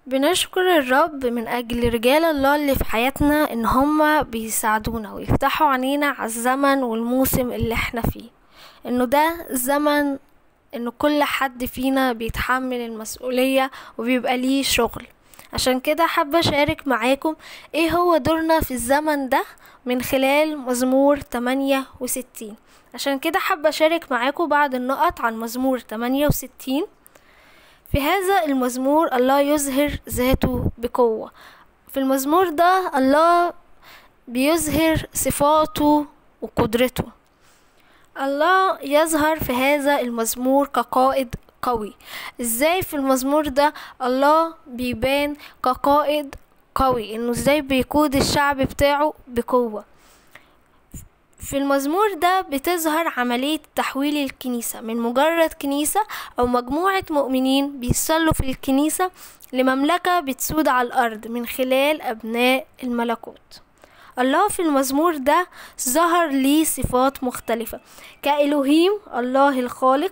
بنشكر الرب من أجل رجال الله اللي في حياتنا إن هما بيساعدونا ويفتحوا عنينا على الزمن والموسم اللي احنا فيه إنه ده زمن إنه كل حد فينا بيتحمل المسؤولية وبيبقى ليه شغل عشان كده حابة أشارك معاكم إيه هو دورنا في الزمن ده من خلال مزمور 68 عشان كده حابة أشارك معاكم بعض النقط عن مزمور 68 في هذا المزمور الله يظهر ذاته بقوة في المزمور ده الله بيظهر صفاته وقدرته الله يظهر في هذا المزمور كقائد قوي ازاي في المزمور ده الله بيبان كقائد قوي انه ازاي بيقود الشعب بتاعه بقوة في المزمور ده بتظهر عملية تحويل الكنيسة من مجرد كنيسة أو مجموعة مؤمنين بيصلوا في الكنيسة لمملكة بتسود على الأرض من خلال أبناء الملكوت الله في المزمور ده ظهر ليه صفات مختلفة كإلهيم الله الخالق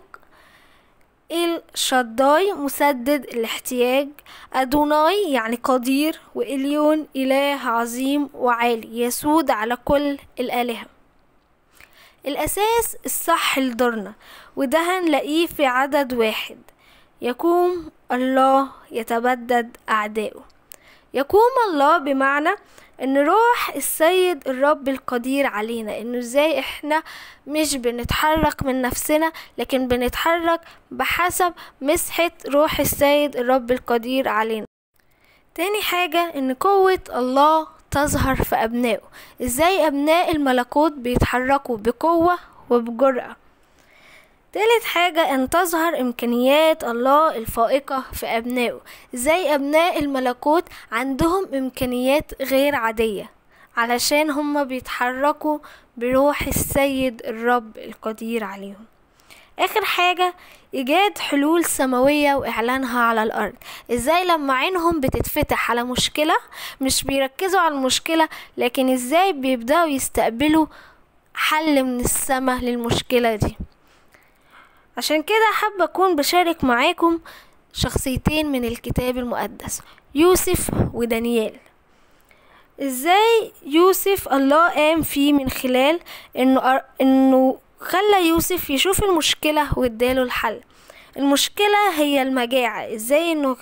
الشداي مسدد الاحتياج أدوناي يعني قدير وإليون إله عظيم وعالي يسود على كل الآلهة الأساس الصح لدورنا وده هنلاقيه في عدد واحد يقوم الله يتبدد أعدائه يقوم الله بمعنى ان روح السيد الرب القدير علينا انه ازاي احنا مش بنتحرك من نفسنا لكن بنتحرك بحسب مسحة روح السيد الرب القدير علينا تاني حاجة ان قوة الله تظهر في أبنائه ازاي أبناء الملكوت بيتحركوا بقوة وبجرأة تالت حاجة ان تظهر امكانيات الله الفائقة في ابنائه ازاي ابناء الملكوت عندهم امكانيات غير عادية علشان هما بيتحركوا بروح السيد الرب القدير عليهم اخر حاجة ايجاد حلول سماوية واعلانها على الارض ازاي لما عينهم بتتفتح على مشكلة مش بيركزوا على المشكلة لكن ازاي بيبدأوا يستقبلوا حل من السماء للمشكلة دي عشان كده حابة أكون بشارك معاكم شخصيتين من الكتاب المقدس يوسف ودانيال ازاي يوسف الله قام فيه من خلال انه انه خلى يوسف يشوف المشكلة واداله الحل المشكلة هي المجاعة ازاي انه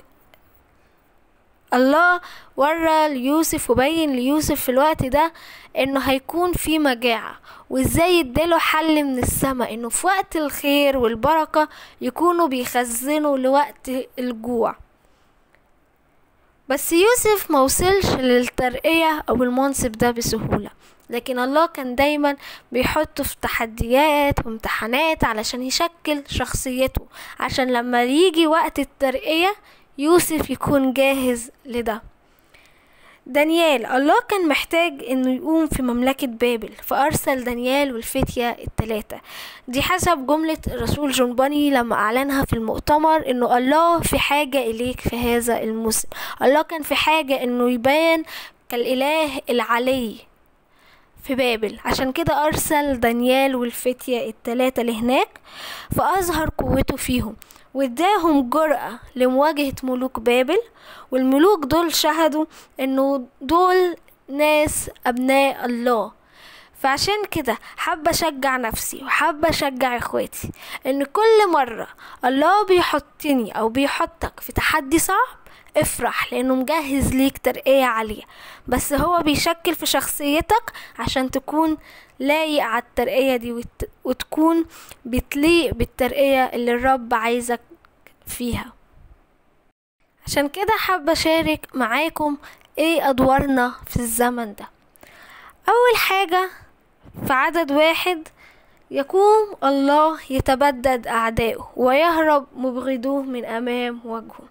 الله ورى ليوسف وبين ليوسف في الوقت ده انه هيكون في مجاعة وازاي اداله حل من السماء انه في وقت الخير والبركة يكونوا بيخزنوا لوقت الجوع بس يوسف موصلش للترقية او المنصب ده بسهولة لكن الله كان دايما بيحطه في تحديات وامتحانات علشان يشكل شخصيته عشان لما يجي وقت الترقية يوسف يكون جاهز لده دانيال الله كان محتاج انه يقوم في مملكة بابل فارسل دانيال والفتية التلاتة دي حسب جملة الرسول جون باني لما اعلنها في المؤتمر انه الله في حاجة اليك في هذا الموسم الله كان في حاجة انه يبان كالاله العلي في بابل عشان كده أرسل دانيال والفتية التلاتة لهناك فأظهر قوته فيهم واداهم جرأة لمواجهة ملوك بابل والملوك دول شهدوا انه دول ناس ابناء الله فعشان كده حابة اشجع نفسي وحابة اشجع اخواتي ان كل مرة الله بيحطني او بيحطك في تحدي صعب افرح لانه مجهز ليك ترقية عالية بس هو بيشكل في شخصيتك عشان تكون لايق على الترقية دي وت... وتكون بتليق بالترقية اللي الرب عايزك فيها عشان كده حابة أشارك معاكم ايه أدوارنا في الزمن ده أول حاجة في عدد واحد يقوم الله يتبدد أعدائه ويهرب مبغضوه من أمام وجهه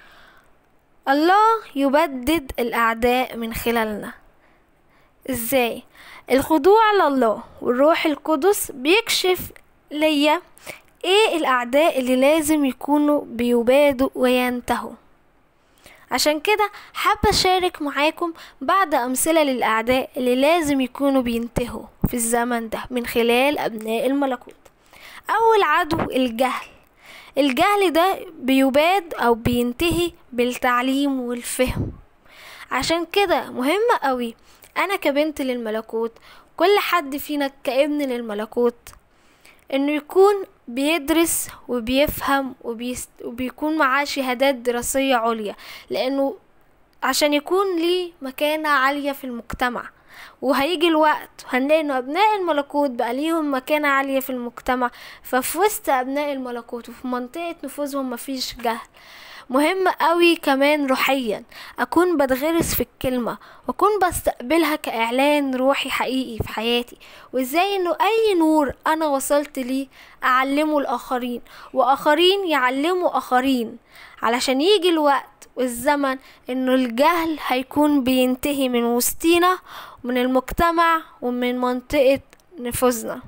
الله يبدد الأعداء من خلالنا ازاي الخضوع لله والروح القدس بيكشف ليا ايه الاعداء اللي لازم يكونوا بيبادوا وينتهوا عشان كده حابة أشارك معاكم بعض أمثلة للأعداء اللي لازم يكونوا بينتهوا في الزمن ده من خلال أبناء الملكوت أول عدو الجهل الجهل ده بيباد او بينتهي بالتعليم والفهم عشان كده مهم قوي انا كبنت للملكوت كل حد فينا كابن للملكوت انه يكون بيدرس وبيفهم وبيست... وبيكون معاه شهادات دراسية عليا لانه عشان يكون ليه مكانة عالية في المجتمع وهيجي الوقت هنلاقي انه ابناء الملكوت بقى ليهم مكانة عالية في المجتمع ففي وسط ابناء الملكوت وفي منطقة نفوذهم مفيش جهل مهم قوي كمان روحيا اكون بتغرس في الكلمة واكون بستقبلها كاعلان روحي حقيقي في حياتي وازاي انه اي نور انا وصلت ليه اعلمه الاخرين واخرين يعلموا اخرين علشان يجي الوقت والزمن انه الجهل هيكون بينتهي من وسطينا ومن المجتمع ومن منطقة نفوذنا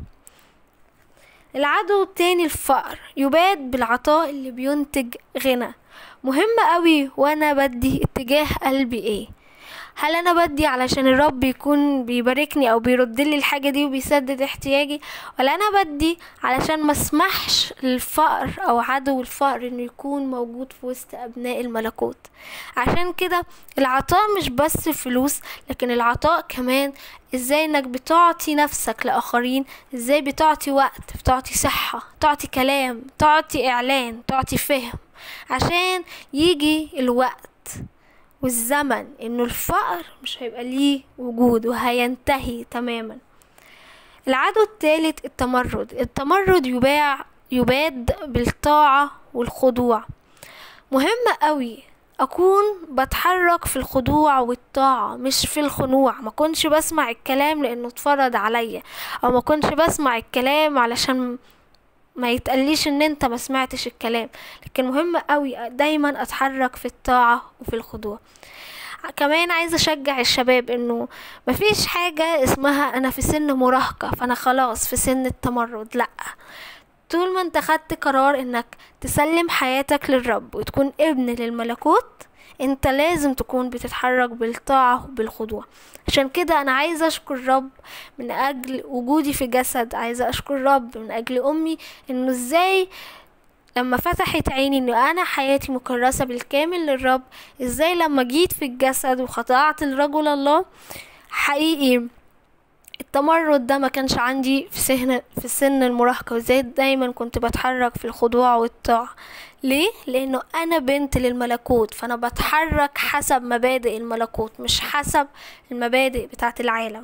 العدو التاني الفقر يباد بالعطاء اللي بينتج غنى مهم قوي وانا بدي اتجاه قلبي ايه هل انا بدي علشان الرب يكون بيباركني او بيرد لي الحاجه دي وبيسدد احتياجي ولا انا بدي علشان ما اسمحش للفقر او عدو الفقر انه يكون موجود في وسط ابناء الملكوت عشان كده العطاء مش بس فلوس لكن العطاء كمان ازاي انك بتعطي نفسك لاخرين ازاي بتعطي وقت بتعطي صحه تعطي كلام تعطي اعلان تعطي فهم عشان يجي الوقت والزمن انه الفقر مش هيبقى ليه وجود وهينتهي تماما العدو الثالث التمرد التمرد يباع يباد بالطاعة والخضوع مهم قوي اكون بتحرك في الخضوع والطاعة مش في الخنوع ما كنش بسمع الكلام لانه اتفرض عليا او ما كنش بسمع الكلام علشان ما يتقليش ان انت ما سمعتش الكلام لكن مهم قوي دايما اتحرك في الطاعة وفي الخضوع كمان عايزة اشجع الشباب انه مفيش حاجة اسمها انا في سن مراهقة فانا خلاص في سن التمرد لا طول ما انت خدت قرار انك تسلم حياتك للرب وتكون ابن للملكوت انت لازم تكون بتتحرك بالطاعة وبالخضوع عشان كده انا عايزة اشكر الرب من اجل وجودي في جسد عايزة اشكر الرب من اجل امي انه ازاي لما فتحت عيني انه انا حياتي مكرسة بالكامل للرب ازاي لما جيت في الجسد وخضعت لرجل الله حقيقي التمرد ده ما كانش عندي في سن في سن المراهقة وازاي دايما كنت بتحرك في الخضوع والطاعة ليه؟ لأنه أنا بنت للملكوت فأنا بتحرك حسب مبادئ الملكوت مش حسب المبادئ بتاعة العالم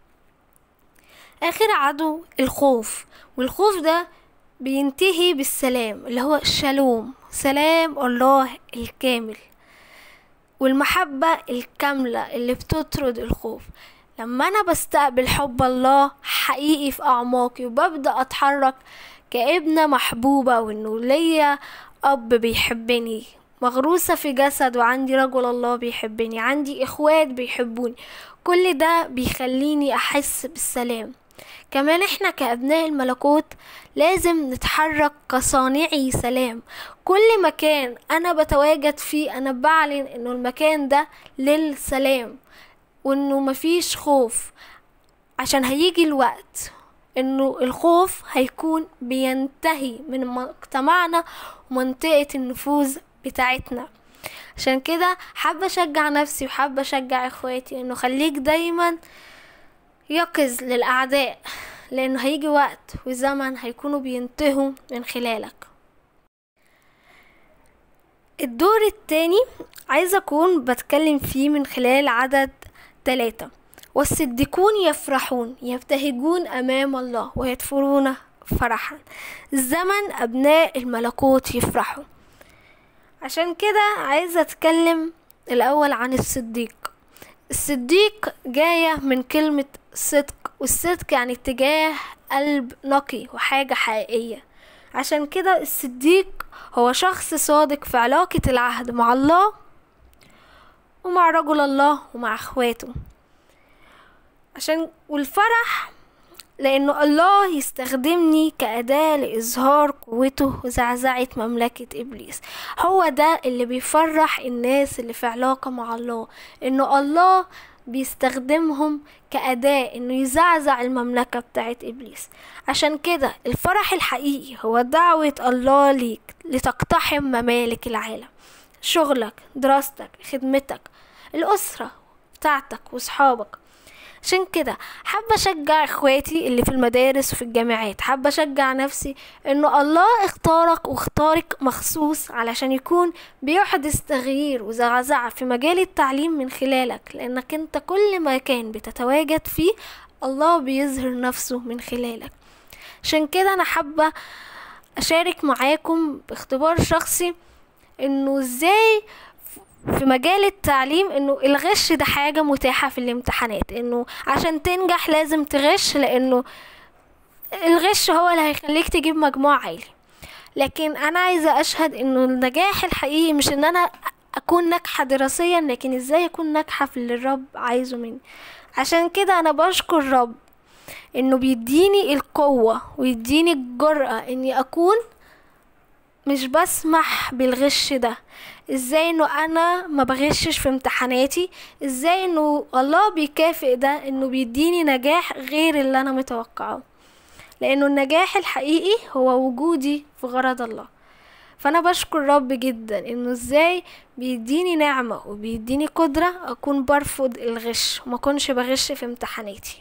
آخر عدو الخوف والخوف ده بينتهي بالسلام اللي هو الشالوم سلام الله الكامل والمحبة الكاملة اللي بتطرد الخوف لما أنا بستقبل حب الله حقيقي في أعماقي وببدأ أتحرك كابنة محبوبة وإنه ليا أب بيحبني مغروسة في جسد وعندي رجل الله بيحبني عندي إخوات بيحبوني كل ده بيخليني أحس بالسلام كمان احنا كأبناء الملكوت لازم نتحرك كصانعي سلام كل مكان انا بتواجد فيه انا بعلن انه المكان ده للسلام وانه مفيش خوف عشان هيجي الوقت انه الخوف هيكون بينتهي من مجتمعنا ومنطقة النفوذ بتاعتنا عشان كده حابة اشجع نفسي وحابة اشجع اخواتي انه خليك دايما يقظ للاعداء لانه هيجي وقت وزمن هيكونوا بينتهوا من خلالك الدور التاني عايزة اكون بتكلم فيه من خلال عدد ثلاثة والصديقون يفرحون يبتهجون أمام الله ويدفرون فرحا زمن أبناء الملكوت يفرحوا عشان كده عايزة أتكلم الأول عن الصديق الصديق جاية من كلمة صدق والصدق يعني اتجاه قلب نقي وحاجة حقيقية عشان كده الصديق هو شخص صادق في علاقة العهد مع الله ومع رجل الله ومع اخواته عشان والفرح لانه الله يستخدمني كأداة لإظهار قوته وزعزعة مملكة إبليس هو ده اللي بيفرح الناس اللي في علاقة مع الله إنه الله بيستخدمهم كأداة انه يزعزع المملكة بتاعت ابليس عشان كده الفرح الحقيقي هو دعوة الله ليك لتقتحم ممالك العالم شغلك دراستك خدمتك الأسرة بتاعتك وصحابك عشان كده حابة اشجع اخواتي اللي في المدارس وفي الجامعات حابة اشجع نفسي انه الله اختارك واختارك مخصوص علشان يكون بيحدث تغيير وزعزعة في مجال التعليم من خلالك لانك انت كل مكان بتتواجد فيه الله بيظهر نفسه من خلالك عشان كده انا حابة اشارك معاكم باختبار شخصي انه ازاي في مجال التعليم انه الغش ده حاجة متاحة في الامتحانات انه عشان تنجح لازم تغش لانه الغش هو اللي هيخليك تجيب مجموع عالي لكن انا عايزة اشهد انه النجاح الحقيقي مش ان انا اكون ناجحة دراسيا لكن ازاي اكون ناجحة في اللي الرب عايزه مني عشان كده انا بشكر الرب انه بيديني القوة ويديني الجرأة اني اكون مش بسمح بالغش ده ازاي انه انا ما بغشش في امتحاناتي ازاي انه الله بيكافئ ده انه بيديني نجاح غير اللي انا متوقعه لانه النجاح الحقيقي هو وجودي في غرض الله فانا بشكر رب جدا انه ازاي بيديني نعمة وبيديني قدرة اكون برفض الغش وما اكونش بغش في امتحاناتي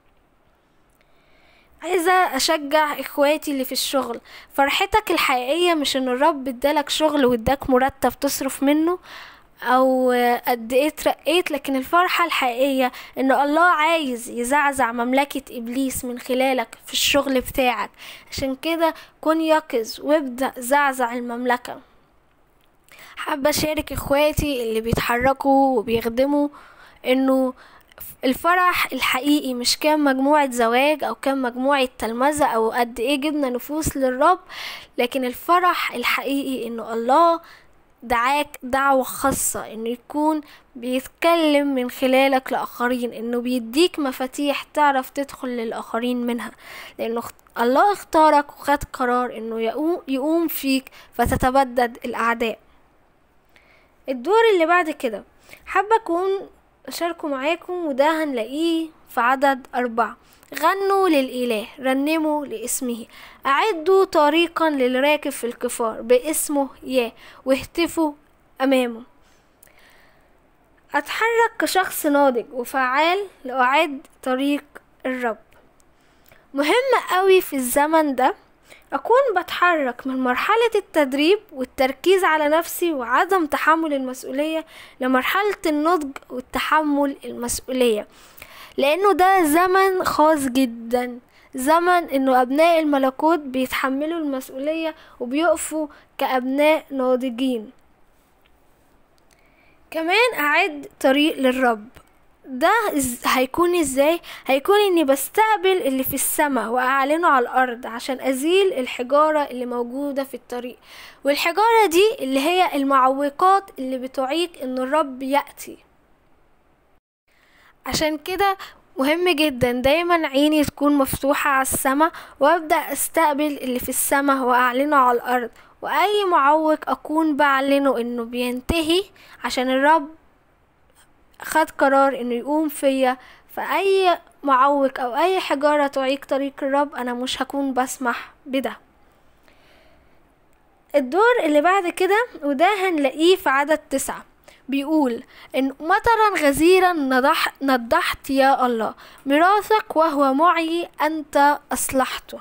عايزة اشجع اخواتي اللي في الشغل فرحتك الحقيقية مش ان الرب ادالك شغل واداك مرتب تصرف منه او قد ايه اترقيت لكن الفرحة الحقيقية ان الله عايز يزعزع مملكة ابليس من خلالك في الشغل بتاعك عشان كده كن يقظ وابدأ زعزع المملكة حابة اشارك اخواتي اللي بيتحركوا وبيخدموا انه الفرح الحقيقي مش كام مجموعة زواج أو كام مجموعة تلمذة أو قد إيه جبنا نفوس للرب لكن الفرح الحقيقي إنه الله دعاك دعوة خاصة إنه يكون بيتكلم من خلالك لآخرين إنه بيديك مفاتيح تعرف تدخل للآخرين منها لأنه الله اختارك وخد قرار إنه يقوم, يقوم فيك فتتبدد الأعداء الدور اللي بعد كده حابة أكون أشاركه معاكم وده هنلاقيه في عدد أربعة غنوا للإله رنموا لاسمه أعدوا طريقا للراكب في الكفار باسمه يا واهتفوا أمامه أتحرك كشخص ناضج وفعال لأعد طريق الرب مهم قوي في الزمن ده أكون بتحرك من مرحلة التدريب والتركيز على نفسي وعدم تحمل المسؤولية لمرحلة النضج والتحمل المسؤولية لأنه ده زمن خاص جدا زمن انه ابناء الملكوت بيتحملوا المسؤولية وبيقفوا كابناء ناضجين كمان اعد طريق للرب ده هيكون ازاي هيكون اني بستقبل اللي في السماء واعلنه على الارض عشان ازيل الحجارة اللي موجودة في الطريق والحجارة دي اللي هي المعوقات اللي بتعيق ان الرب يأتي عشان كده مهم جدا دايما عيني تكون مفتوحة على السماء وابدأ استقبل اللي في السماء واعلنه على الارض واي معوق اكون بعلنه انه بينتهي عشان الرب خد قرار انه يقوم فيا فاي معوق او اي حجارة تعيق طريق الرب انا مش هكون بسمح بده الدور اللي بعد كده وده هنلاقيه في عدد تسعة بيقول إن مطرا غزيرا نضح نضحت يا الله ميراثك وهو معي أنت أصلحته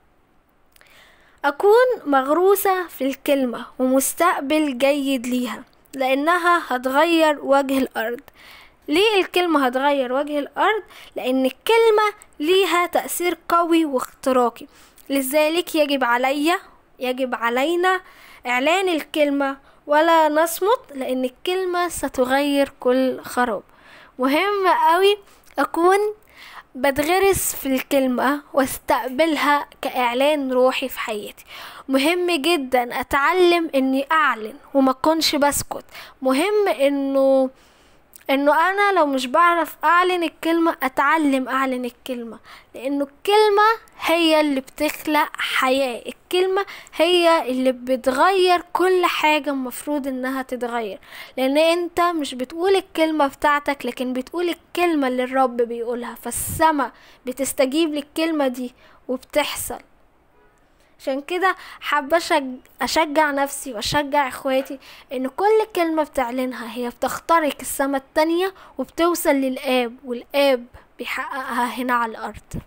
أكون مغروسة في الكلمة ومستقبل جيد ليها لأنها هتغير وجه الأرض ليه الكلمة هتغير وجه الأرض؟ لأن الكلمة ليها تأثير قوي واختراقي لذلك يجب علي يجب علينا إعلان الكلمة ولا نصمت لأن الكلمة ستغير كل خراب مهم قوي أكون بتغرس في الكلمة واستقبلها كإعلان روحي في حياتي مهم جدا أتعلم إني أعلن وما أكونش بسكت مهم إنه انه انا لو مش بعرف اعلن الكلمة اتعلم اعلن الكلمة لانه الكلمة هي اللي بتخلق حياة الكلمة هي اللي بتغير كل حاجة المفروض انها تتغير لان انت مش بتقول الكلمة بتاعتك لكن بتقول الكلمة اللي الرب بيقولها فالسما بتستجيب للكلمة دي وبتحصل عشان كده حابة أشج- أشجع نفسي وأشجع إخواتي إن كل كلمة بتعلنها هي بتخترق السما التانية وبتوصل للآب والآب بيحققها هنا على الأرض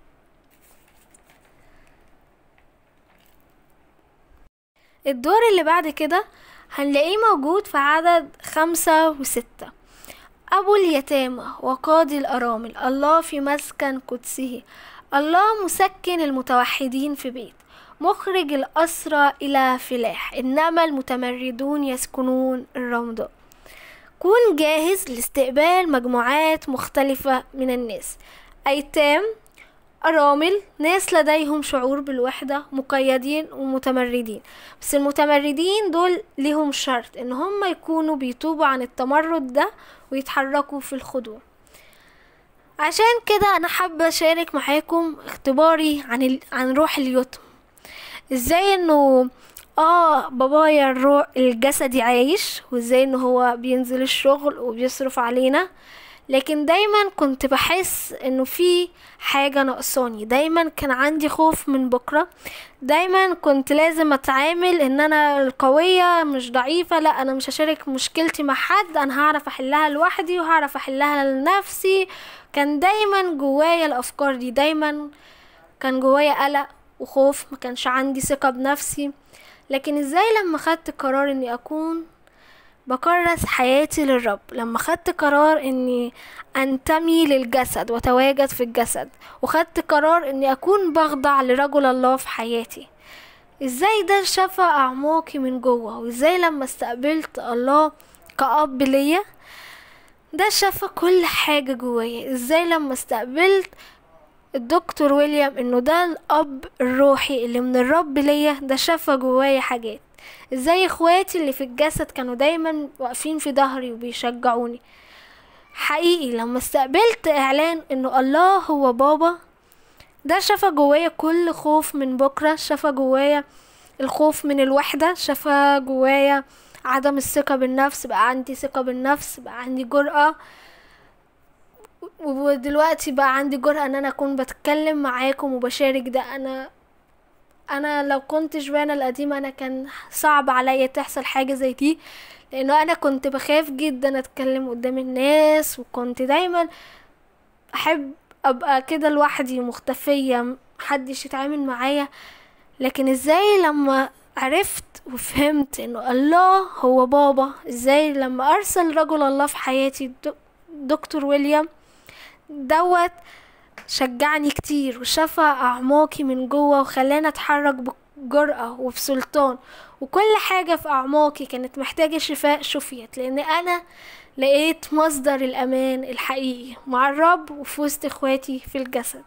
الدور اللي بعد كده هنلاقيه موجود في عدد خمسة وستة أبو اليتامى وقاضي الأرامل الله في مسكن قدسه الله مسكن المتوحدين في بيت مخرج الأسرى إلى فلاح إنما المتمردون يسكنون الرمضاء كون جاهز لاستقبال مجموعات مختلفة من الناس أيتام أرامل ناس لديهم شعور بالوحدة مقيدين ومتمردين بس المتمردين دول ليهم شرط ان هم يكونوا بيتوبوا عن التمرد ده ويتحركوا في الخضوع عشان كده انا حابة اشارك معاكم اختباري عن ال... عن روح اليتم ازاي انه اه بابايا الروح الجسدي عايش وازاي انه هو بينزل الشغل وبيصرف علينا لكن دايما كنت بحس انه في حاجة ناقصاني دايما كان عندي خوف من بكرة دايما كنت لازم اتعامل ان انا القوية مش ضعيفة لا انا مش هشارك مشكلتي مع حد انا هعرف احلها لوحدي وهعرف احلها لنفسي كان دايما جوايا الافكار دي دايما كان جوايا قلق وخوف ما كانش عندي ثقة بنفسي لكن ازاي لما خدت قرار اني اكون بكرس حياتي للرب لما خدت قرار اني انتمي للجسد وتواجد في الجسد وخدت قرار اني اكون بخضع لرجل الله في حياتي ازاي ده شفى اعماقي من جوه وازاي لما استقبلت الله كأب ليا ده شفى كل حاجة جوايا ازاي لما استقبلت الدكتور ويليام انه ده الاب الروحي اللي من الرب ليا ده شفى جوايا حاجات ازاي اخواتي اللي في الجسد كانوا دايما واقفين في ظهري وبيشجعوني حقيقي لما استقبلت اعلان انه الله هو بابا ده شفى جوايا كل خوف من بكرة شفى جوايا الخوف من الوحدة شفى جوايا عدم الثقة بالنفس بقى عندي ثقة بالنفس بقى عندي جرأة ودلوقتي بقى عندي جرأة ان انا اكون بتكلم معاكم وبشارك ده انا انا لو كنت جوانا القديمة انا كان صعب عليا تحصل حاجة زي دي لانه انا كنت بخاف جدا اتكلم قدام الناس وكنت دايما احب ابقى كده لوحدي مختفية محدش يتعامل معايا لكن ازاي لما عرفت وفهمت انه الله هو بابا ازاي لما ارسل رجل الله في حياتي دكتور ويليام دوت شجعني كتير وشفى اعماقي من جوه وخلاني اتحرك بجرأة وبسلطان وكل حاجة في اعماقي كانت محتاجة شفاء شفيت لان انا لقيت مصدر الامان الحقيقي مع الرب وفي وسط اخواتي في الجسد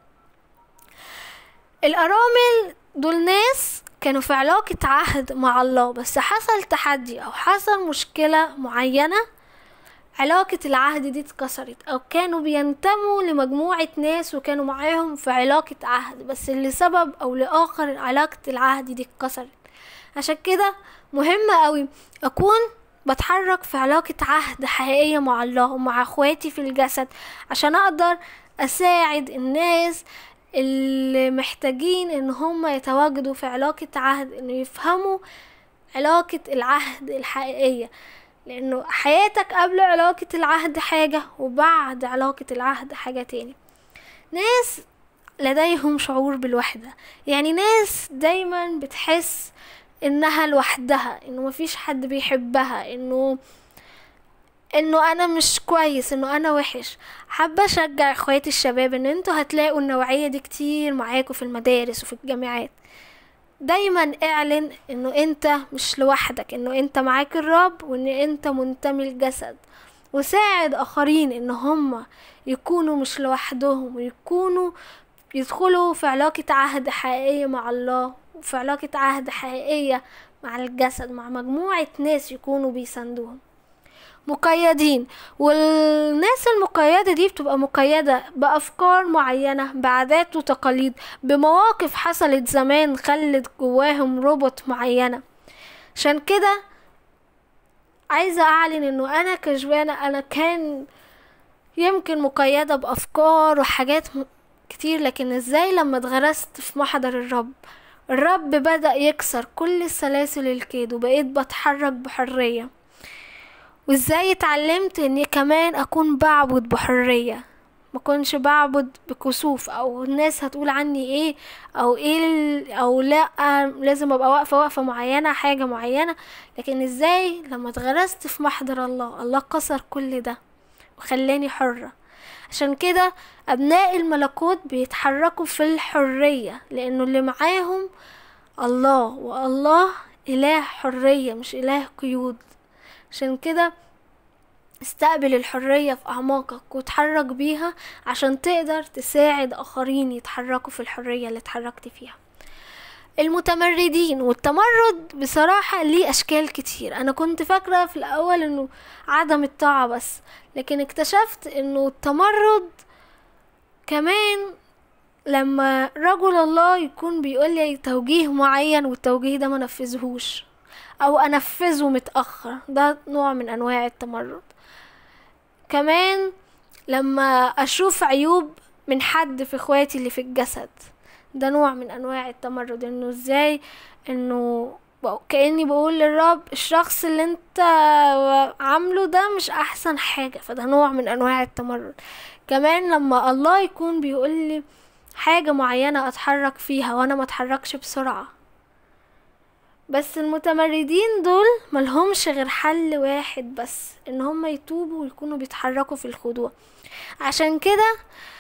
الارامل دول ناس كانوا في علاقة عهد مع الله بس حصل تحدي او حصل مشكلة معينة علاقة العهد دي اتكسرت او كانوا بينتموا لمجموعة ناس وكانوا معاهم في علاقة عهد بس لسبب او لاخر علاقة العهد دي اتكسرت عشان كده مهم قوي اكون بتحرك في علاقة عهد حقيقية مع الله ومع اخواتي في الجسد عشان اقدر اساعد الناس اللي محتاجين ان هم يتواجدوا في علاقة عهد انه يفهموا علاقة العهد الحقيقية لانه حياتك قبل علاقة العهد حاجة وبعد علاقة العهد حاجة تاني ناس لديهم شعور بالوحدة يعني ناس دايما بتحس انها لوحدها انه مفيش حد بيحبها انه انه انا مش كويس انه انا وحش حابه اشجع اخواتي الشباب ان انتوا هتلاقوا النوعيه دي كتير معاكم في المدارس وفي الجامعات دايما اعلن انه انت مش لوحدك انه انت معاك الرب وان انت منتمي الجسد وساعد اخرين ان هم يكونوا مش لوحدهم ويكونوا يدخلوا في علاقة عهد حقيقية مع الله وفي علاقة عهد حقيقية مع الجسد مع مجموعة ناس يكونوا بيساندوهم مقيدين والناس المقيدة دي بتبقى مقيدة بأفكار معينة بعادات وتقاليد بمواقف حصلت زمان خلت جواهم ربط معينة عشان كده عايزة أعلن إنه أنا كجوانة أنا كان يمكن مقيدة بأفكار وحاجات م- كتير لكن ازاي لما اتغرست في محضر الرب الرب بدأ يكسر كل سلاسل الكيد وبقيت بتحرك بحرية وازاي اتعلمت اني كمان اكون بعبد بحرية ما كنش بعبد بكسوف او الناس هتقول عني ايه او ايه ال- او لا لازم ابقى واقفة وقفة معينة حاجة معينة لكن ازاي لما اتغرست في محضر الله الله كسر كل ده وخلاني حرة عشان كده أبناء الملكوت بيتحركوا في الحرية لأنه اللي معاهم الله والله إله حرية مش إله قيود عشان كده استقبل الحرية في أعماقك وتحرك بيها عشان تقدر تساعد آخرين يتحركوا في الحرية اللي اتحركت فيها المتمردين والتمرد بصراحة ليه أشكال كتير أنا كنت فاكرة في الأول إنه عدم الطاعة بس لكن اكتشفت إنه التمرد كمان لما رجل الله يكون بيقول لي توجيه معين والتوجيه ده ما نفذهوش او انفذه متاخر ده نوع من انواع التمرد كمان لما اشوف عيوب من حد في اخواتي اللي في الجسد ده نوع من انواع التمرد انه ازاي انه بق- كاني بقول للرب الشخص اللي انت عامله ده مش احسن حاجه فده نوع من انواع التمرد كمان لما الله يكون بيقول لي حاجه معينه اتحرك فيها وانا ما اتحركش بسرعه بس المتمردين دول ملهمش غير حل واحد بس ان هم يتوبوا ويكونوا بيتحركوا في الخضوع عشان كده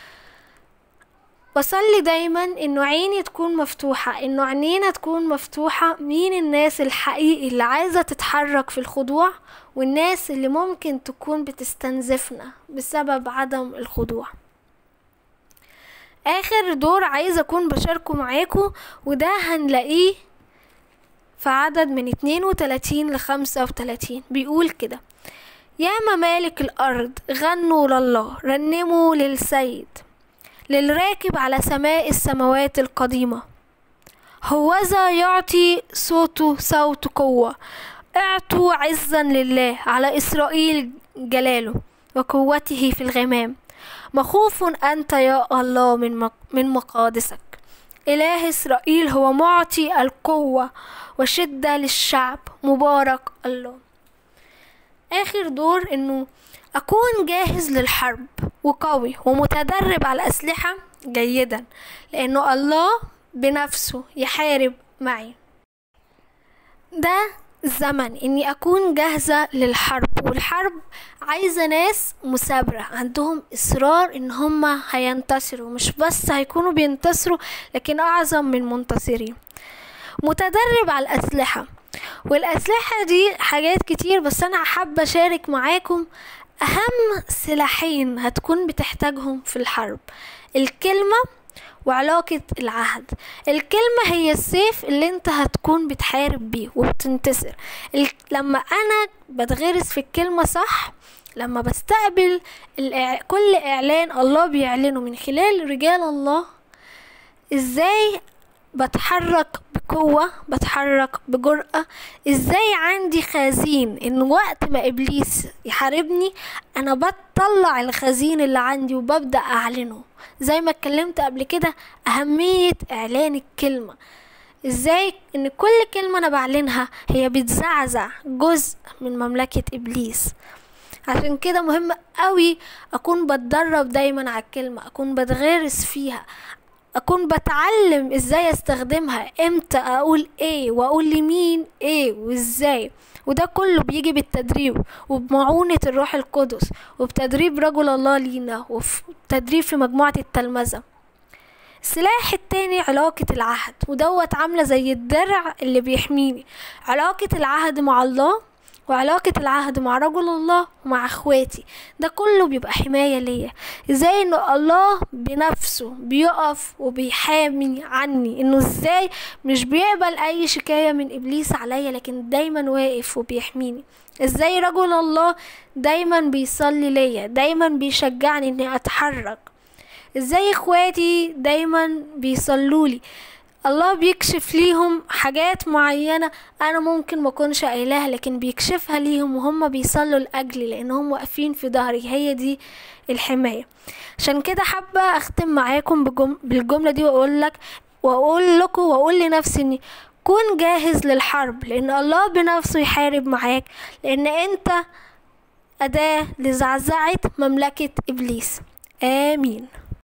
بصلي دايما انه عيني تكون مفتوحة انه عينينا تكون مفتوحة مين الناس الحقيقي اللي عايزة تتحرك في الخضوع والناس اللي ممكن تكون بتستنزفنا بسبب عدم الخضوع اخر دور عايزة اكون بشاركه معاكم وده هنلاقيه في عدد من 32 ل 35 بيقول كده يا ممالك الأرض غنوا لله رنموا للسيد للراكب على سماء السماوات القديمة هوذا يعطي صوته صوت قوة اعطوا عزا لله على إسرائيل جلاله وقوته في الغمام مخوف أنت يا الله من مق- من مقادسك إله إسرائيل هو معطي القوة وشدة للشعب مبارك الله آخر دور إنه أكون جاهز للحرب وقوي ومتدرب على الأسلحة جيدا لأنه الله بنفسه يحارب معي ده زمن اني اكون جاهزة للحرب والحرب عايزة ناس مثابرة عندهم اصرار ان هما هينتصروا مش بس هيكونوا بينتصروا لكن اعظم من منتصرين متدرب على الاسلحة والاسلحة دي حاجات كتير بس انا حابة اشارك معاكم اهم سلاحين هتكون بتحتاجهم في الحرب الكلمة وعلاقة العهد الكلمة هي السيف اللي انت هتكون بتحارب بيه وبتنتصر ال- لما انا بتغرس في الكلمة صح لما بستقبل الإع... كل اعلان الله بيعلنه من خلال رجال الله ازاي بتحرك بقوة بتحرك بجرأة ازاي عندي خزين ان وقت ما ابليس يحاربني انا بطلع الخزين اللي عندي وببدأ اعلنه زي ما اتكلمت قبل كده اهمية اعلان الكلمة ازاي ان كل كلمة انا بعلنها هي بتزعزع جزء من مملكة ابليس عشان كده مهم قوي اكون بتدرب دايما على الكلمة اكون بتغرس فيها اكون بتعلم ازاي استخدمها امتى اقول ايه واقول لمين ايه وازاي وده كله بيجي بالتدريب وبمعونة الروح القدس وبتدريب رجل الله لينا وتدريب في مجموعة التلمذة السلاح التاني علاقة العهد ودوت عاملة زي الدرع اللي بيحميني علاقة العهد مع الله وعلاقة العهد مع رجل الله ومع اخواتي ده كله بيبقى حماية ليا ازاي ان الله بنفسه نفسه بيقف وبيحامي عني انه ازاي مش بيقبل اي شكاية من ابليس عليا لكن دايما واقف وبيحميني ازاي رجل الله دايما بيصلي ليا دايما بيشجعني اني اتحرك ازاي اخواتي دايما بيصلولي الله بيكشف ليهم حاجات معينة أنا ممكن ما أكونش قايلاها لكن بيكشفها ليهم وهم بيصلوا لأجلي لأنهم واقفين في ظهري هي دي الحماية عشان كده حابة أختم معاكم بجم... بالجملة دي وأقول لك وأقول لكم وأقول لنفسي إني كون جاهز للحرب لأن الله بنفسه يحارب معاك لأن أنت أداة لزعزعة مملكة إبليس آمين